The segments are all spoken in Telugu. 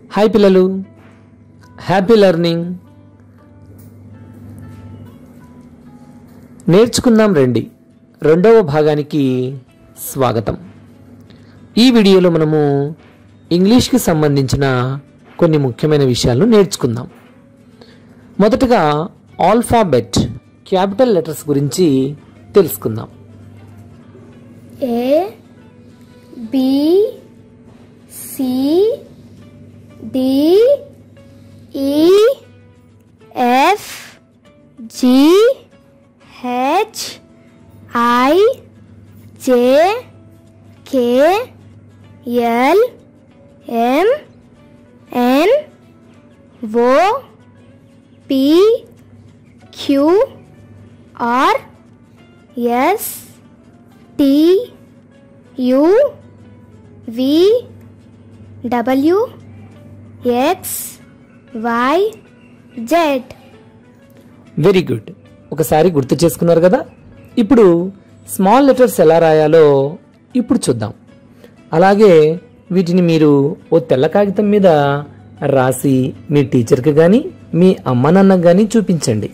హాయ్ పిల్లలు హ్యాపీ లెర్నింగ్ నేర్చుకుందాం రండి రెండవ భాగానికి స్వాగతం ఈ వీడియోలో మనము ఇంగ్లీష్కి సంబంధించిన కొన్ని ముఖ్యమైన విషయాలను నేర్చుకుందాం మొదటగా ఆల్ఫాబెట్ క్యాపిటల్ లెటర్స్ గురించి తెలుసుకుందాం A B C D E F G H I J K L M N O P Q R S T U V W X Y Z very good ఒకసారి గుర్తు చేసుకున్నారు కదా ఇప్పుడు స్మాల్ లెటర్స్ ఎలా రాయాలో ఇప్పుడు చూద్దాం అలాగే వీటిని మీరు ఓ తెల్ల కాగితం మీద రాసి మీ టీచర్కి కానీ మీ అమ్మ నాన్నకి కానీ చూపించండి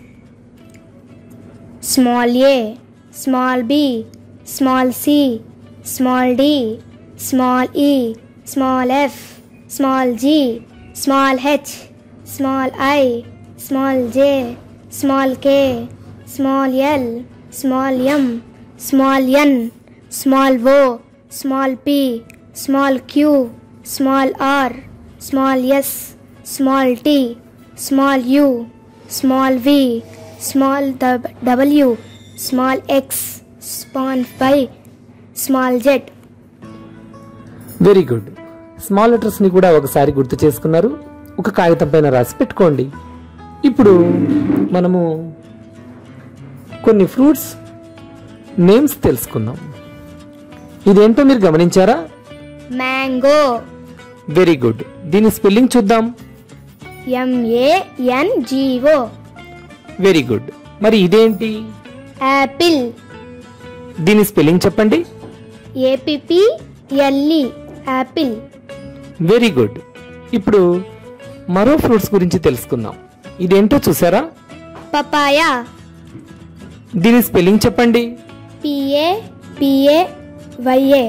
small a small b small c small d small e small f small g small h small i small j small k small l small m small n small o small p small q small r small s small t small u small v small dub- w small x small y small z very good small లెటర్స్ని కూడా ఒకసారి గుర్తు చేసుకున్నారు ఒక కాగితం పైన రాసి పెట్టుకోండి ఇప్పుడు మనము కొన్ని ఫ్రూట్స్ నేమ్స్ తెలుసుకుందాం ఇదేంటో మీరు గమనించారా mango వెరీ గుడ్ దీని స్పెల్లింగ్ చూద్దాం m a n g o very good మరి ఇదేంటి apple దీని స్పెల్లింగ్ చెప్పండి a p p l e apple very good ఇప్పుడు మరో ఫ్రూట్స్ గురించి తెలుసుకుందాం ఇదేంటో చూసారా papaya దీని స్పెల్లింగ్ చెప్పండి p a p a y a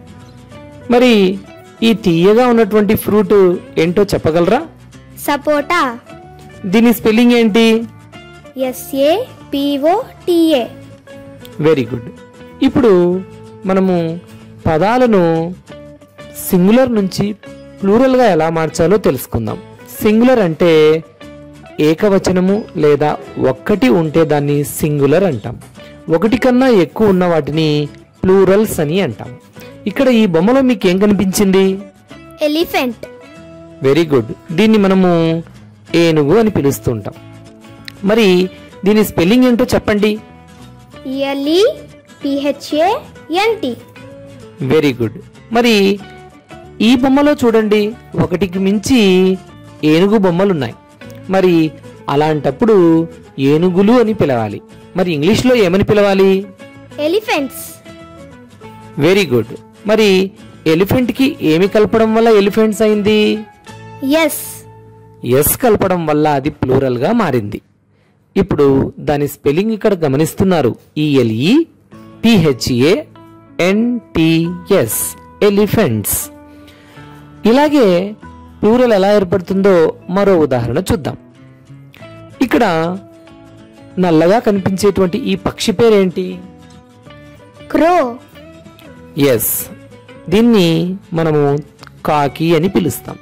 మరి ఈ తీయగా ఉన్నటువంటి ఫ్రూట్ ఏంటో చెప్పగలరా sapota దీని స్పెల్లింగ్ ఏంటి s a p o t a very good ఇప్పుడు మనము పదాలను సింగులర్ నుంచి ప్లూరల్గా ఎలా మార్చాలో తెలుసుకుందాం సింగులర్ అంటే ఏకవచనము లేదా ఒక్కటి ఉంటే దాన్ని సింగులర్ అంటాం ఒకటి కన్నా ఎక్కువ ఉన్న వాటిని ప్లూరల్స్ అని అంటాం ఇక్కడ ఈ బొమ్మలో మీకు ఏం కనిపించింది elephant వెరీ గుడ్ దీన్ని మనము ఏనుగు అని పిలుస్తుంటాం మరి దీని స్పెల్లింగ్ ఏంటో చెప్పండి l e p h a n t very good మరి ఈ బొమ్మలో చూడండి ఒకటికి మించి ఏనుగు బొమ్మలు ఉన్నాయి మరి అలాంటప్పుడు ఏనుగులు అని పిలవాలి మరి ఇంగ్లీష్లో ఏమని పిలవాలి elephants వెరీ గుడ్ మరి ఎలిఫెంట్కి ఏమి కలపడం వల్ల ఎలిఫెంట్స్ అయింది yes ఎస్ కలపడం వల్ల అది ప్లూరల్గా మారింది ఇప్పుడు దాని స్పెల్లింగ్ ఇక్కడ గమనిస్తున్నారు ఈఎల్ఈ పిహెచ్ఏ ఎన్టిఎస్ ఎలిఫెంట్స్ ఇలాగే ప్లూరల్ ఎలా ఏర్పడుతుందో మరో ఉదాహరణ చూద్దాం ఇక్కడ నల్లగా కనిపించేటువంటి ఈ పక్షి పేరేంటి crow ఎస్ దీన్ని మనము కాకి అని పిలుస్తాం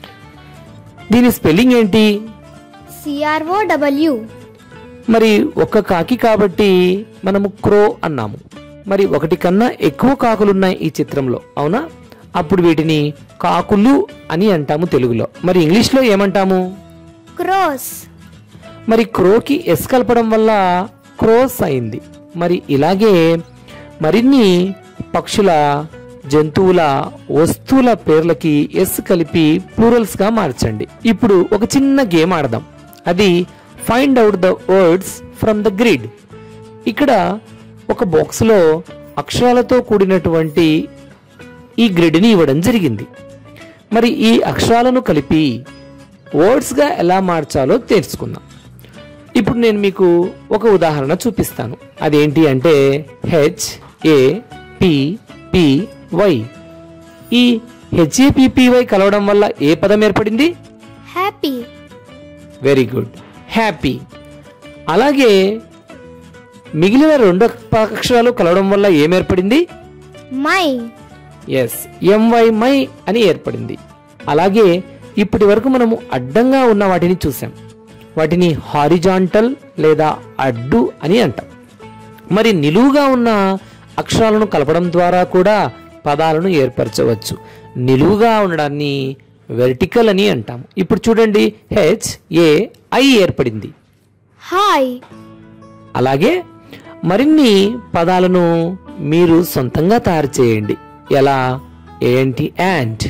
దీని స్పెల్లింగ్ ఏంటి c r o w మరి ఒక్క కాకి కాబట్టి మనము క్రో అన్నాము మరి ఒకటి కన్నా ఎక్కువ కాకులున్నాయి ఈ చిత్రంలో అవునా అప్పుడు వీటిని కాకులు అని అంటాము తెలుగులో మరి ఇంగ్లీష్లో ఏమంటాము crows మరి క్రోకి ఎస్ కలపడం వల్ల క్రోస్ అయింది మరి ఇలాగే మరిన్ని పక్షుల జంతువుల వస్తువుల పేర్లకి ఎస్ కలిపి ప్లూరల్స్ గా మార్చండి ఇప్పుడు ఒక చిన్న గేమ్ ఆడదాం అది find out the words from the grid ఇక్కడ ఒక బాక్స్లో అక్షరాలతో కూడినటువంటి ఈ గ్రిడ్ని ఇవ్వడం జరిగింది మరి ఈ అక్షరాలను కలిపి వర్డ్స్గా ఎలా మార్చాలో తెలుసుకుందాం ఇప్పుడు నేను మీకు ఒక ఉదాహరణ చూపిస్తాను అదేంటి అంటే H A P P Y ఈ హెచ్ఏపిపివై కలవడం వల్ల ఏ పదం ఏర్పడింది happy, వెరీ గుడ్ హ్యాపీ అలాగే మిగిలిన రెండు అక్షరాలు కలవడం వల్ల ఏం ఏర్పడింది my, ఎస్ ఎంవై మై అని ఏర్పడింది అలాగే ఇప్పటి వరకు మనము అడ్డంగా ఉన్న వాటిని చూసాం వాటిని హారిజాంటల్ లేదా అడ్డు అని అంటాం మరి నిలువుగా ఉన్న అక్షరాలను కలపడం ద్వారా కూడా పదాలను ఏర్పరచవచ్చు నిలువుగా ఉండడాన్ని వెర్టికల్ అని అంటాం ఇప్పుడు చూడండి హెచ్ ఏ ఐ ఏర్పడింది high, అలాగే మరిన్ని పదాలను మీరు సొంతంగా తయారు చేయండి ఎలా ఏంటి ant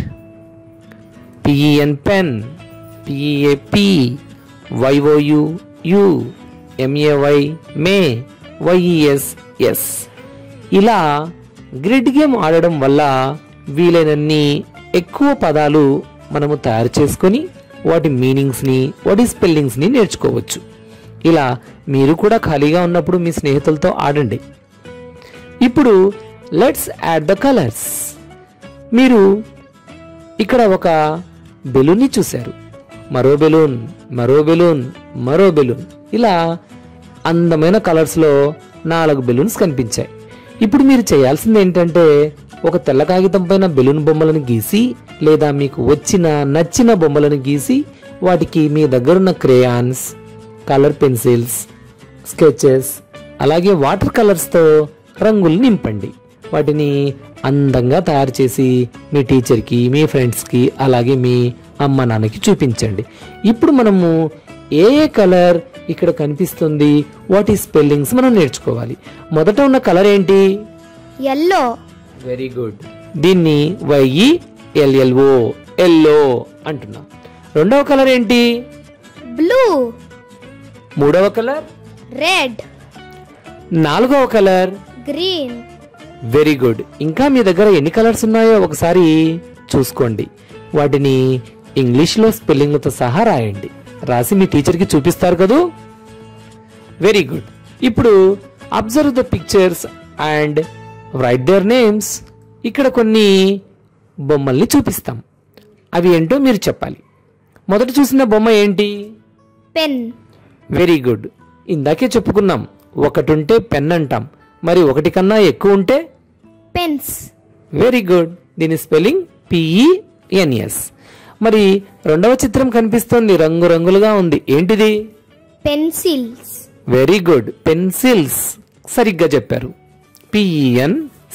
P E N pen P E A pea Y O U you M A Y may Y E S yes ఇలా గ్రిడ్ గేమ్ ఆడడం వల్ల వీలైనన్ని ఎక్కువ పదాలు మనము తయారు చేసుకొని వాటి మీనింగ్స్ని వాటి స్పెల్లింగ్స్ని నేర్చుకోవచ్చు ఇలా మీరు కూడా ఖాళీగా ఉన్నప్పుడు మీ స్నేహితులతో ఆడండి ఇప్పుడు లెట్స్ యాడ్ ద కలర్స్ మీరు ఇక్కడ ఒక బెలూన్ని చూశారు మరో బెలూన్ మరో బెలూన్ మరో బెలూన్ ఇలా అందమైన కలర్స్లో నాలుగు బెలూన్స్ కనిపించాయి ఇప్పుడు మీరు చేయాల్సింది ఏంటంటే ఒక తెల్ల కాగితం పైన బెలూన్ బొమ్మలను గీసి లేదా మీకు వచ్చిన నచ్చిన బొమ్మలను గీసి వాటికి మీ దగ్గరున్న క్రేయాన్స్ కలర్ పెన్సిల్స్ స్కెచెస్ అలాగే వాటర్ కలర్స్తో రంగులు నింపండి వాటిని అందంగా తయారు చేసి మీ టీచర్కి మీ ఫ్రెండ్స్కి అలాగే మీ అమ్మ నాన్నకి చూపించండి ఇప్పుడు మనము ఏ ఏ కలర్ ఇక్కడ కనిపిస్తుంది వాటి స్పెల్లింగ్స్ మనం నేర్చుకోవాలి మొదట ఉన్న కలర్ ఏంటి yellow, వెరీ గుడ్ దీన్ని వైఈ ఎల్ఎల్ఓ ఎల్లో అంటున్నాం రెండవ కలర్ ఏంటి blue, మూడవ కలర్ red, నాలుగవ కలర్ green, వెరీ గుడ్ ఇంకా మీ దగ్గర ఎన్ని కలర్స్ ఉన్నాయో ఒకసారి చూసుకోండి వాటిని ఇంగ్లీష్లో స్పెల్లింగ్లతో సహా రాయండి రాసి మీ టీచర్కి చూపిస్తారు కదూ వెరీ గుడ్ ఇప్పుడు observe the pictures and write their names ఇక్కడ కొన్ని బొమ్మల్ని చూపిస్తాం అవి ఏంటో మీరు చెప్పాలి మొదట చూసిన బొమ్మ ఏంటి pen, వెరీ గుడ్ ఇందాకే చెప్పుకున్నాం ఒకటి ఉంటే పెన్ అంటాం మరి ఒకటి కన్నా ఎక్కువ ఉంటే pens, వెరీ గుడ్ దీని స్పెల్లింగ్ పిఈఎన్ఎస్ మరి రెండవ చిత్రం కనిపిస్తుంది రంగురంగులుగా ఉంది ఏంటిది pencils, వెరీ గుడ్ పెన్సిల్స్ సరిగ్గా చెప్పారు పిఈఎన్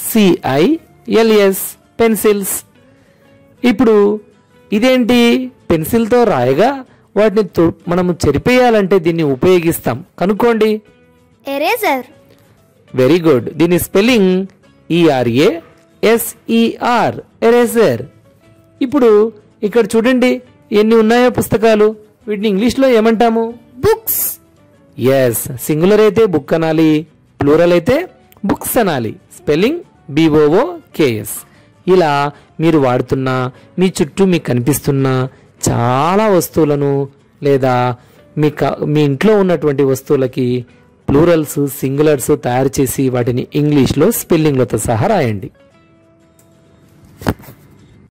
సిఐఎల్ఎస్ పెన్సిల్స్ ఇప్పుడు ఇదేంటి పెన్సిల్తో రాయగా వాటిని తు- మనము చెరిపేయాలంటే దీన్ని ఉపయోగిస్తాం కనుక్కోండి eraser, వెరీ గుడ్ దీని స్పెల్లింగ్ ఈఆర్ఏ ఎస్ఈఆర్ ఎరేజర్ ఇప్పుడు ఇక్కడ చూడండి ఎన్ని ఉన్నాయో పుస్తకాలు వీటిని ఇంగ్లీష్లో ఏమంటాము books, ఎస్ సింగులర్ అయితే బుక్ అనాలి ప్లూరల్ అయితే బుక్స్ అనాలి స్పెల్లింగ్ బిఓఓ కేఎస్ ఇలా మీరు వాడుతున్న మీ చుట్టూ మీకు కనిపిస్తున్న చాలా వస్తువులను లేదా మీ క- మీ ఇంట్లో ఉన్నటువంటి వస్తువులకి ప్లూరల్స్ సింగులర్స్ తయారు చేసి వాటిని ఇంగ్లీష్లో స్పెల్లింగ్లతో సహా రాయండి